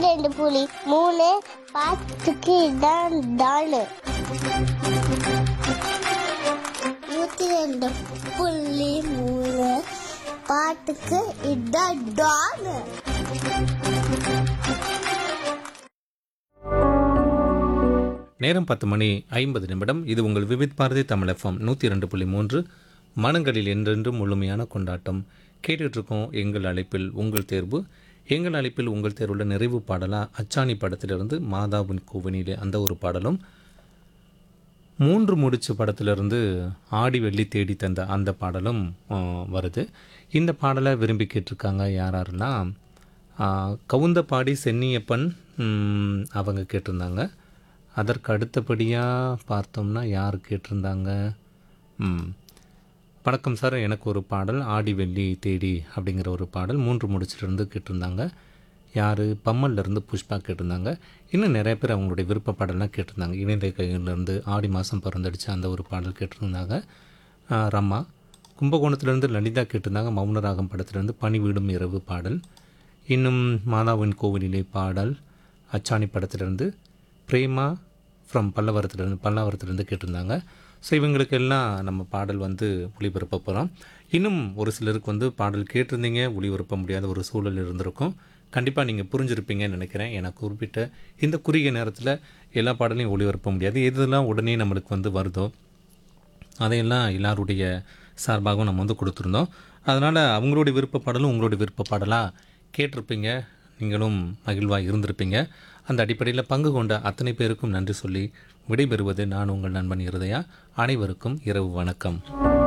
ரெண்டு புலி மூணு பாத்துக்கு இதான் டானு நூத்தி ரெண்டு புள்ளி மூணு பாட்டுக்கு இதான் டானு நேரம் பத்து மணி ஐம்பது நிமிடம் இது உங்கள் விவித் பாரதி தமிழ் எஃப்எம் நூற்றி ரெண்டு புள்ளி மூன்று மனங்களில் என்றென்றும் முழுமையான கொண்டாட்டம் கேட்டுட்டு இருக்கோம் எங்கள் அழைப்பில் உங்கள் தேர்வு எங்கள் அழைப்பில் உங்கள் தேர்வுள்ள நிறைவு பாடலாக அச்சாணி படத்திலிருந்து மாதாவின் கோவனிலே அந்த ஒரு பாடலும் மூன்று முடிச்சு படத்திலிருந்து ஆடி வெள்ளி தேடி தந்த அந்த பாடலும் ஆ, வருது இந்த பாடலை விரும்பி கேட்டிருக்காங்க யார் யாருன்னா ஆ, கவுந்தபாடி சென்னியப்பன் ம், அவங்க கேட்டிருந்தாங்க அதற்கு அடுத்தபடியாக பார்த்தோம்னா யார் கேட்டிருந்தாங்க ம், வணக்கம் சார் எனக்கு ஒரு பாடல் ஆடி வெள்ளி தேடி அப்படிங்கிற ஒரு பாடல் மூன்று முடிச்சிலிருந்து கேட்டிருந்தாங்க யார் பம்மல்லேருந்து புஷ்பா கேட்டிருந்தாங்க இன்னும் நிறைய பேர் அவங்களுடைய விருப்ப பாடல்லாம் கேட்டிருந்தாங்க இணைந்த கையிலேருந்து ஆடி மாதம் பிறந்தடிச்சு அந்த ஒரு பாடல் கேட்டிருந்தாங்க ஆ, ரம்மா கும்பகோணத்துலேருந்து லலிதா கேட்டிருந்தாங்க மௌனராகம் படத்துலேருந்து பனி வீடும் இரவு பாடல் இன்னும் மாதாவின் கோவிலிலே பாடல் அச்சாணி படத்திலிருந்து பிரேமா ஃப்ரம் பல்லவரத்துலேருந்து பல்லாவரத்துலேருந்து கேட்டிருந்தாங்க ஸோ இவங்களுக்கு எல்லாம் நம்ம பாடல் வந்து ஒளிபரப்ப போகிறோம் இன்னும் ஒரு சிலருக்கு வந்து பாடல் கேட்டிருந்தீங்க ஒளிபரப்ப முடியாத ஒரு சூழல் இருந்திருக்கும் கண்டிப்பாக நீங்கள் புரிஞ்சிருப்பீங்கன்னு நினைக்கிறேன் ஏன்னா குறிப்பிட்ட இந்த குறுகிய நேரத்தில் எல்லா பாடலையும் ஒளிபரப்ப முடியாது எதெல்லாம் உடனே நம்மளுக்கு வந்து வருதோ அதையெல்லாம் எல்லாருடைய சார்பாகவும் நம்ம வந்து கொடுத்துருந்தோம் அதனால் அவங்களுடைய விருப்ப பாடலும் உங்களுடைய விருப்ப பாடலாக கேட்டிருப்பீங்க நீங்களும் மகிழ்வாக இருந்திருப்பீங்க அந்த அடிப்படையில் பங்கு கொண்ட அத்தனை பேருக்கும் நன்றி சொல்லி விடைபெறுவது நான் உங்கள் நண்பன் இருதயா அனைவருக்கும் இரவு வணக்கம்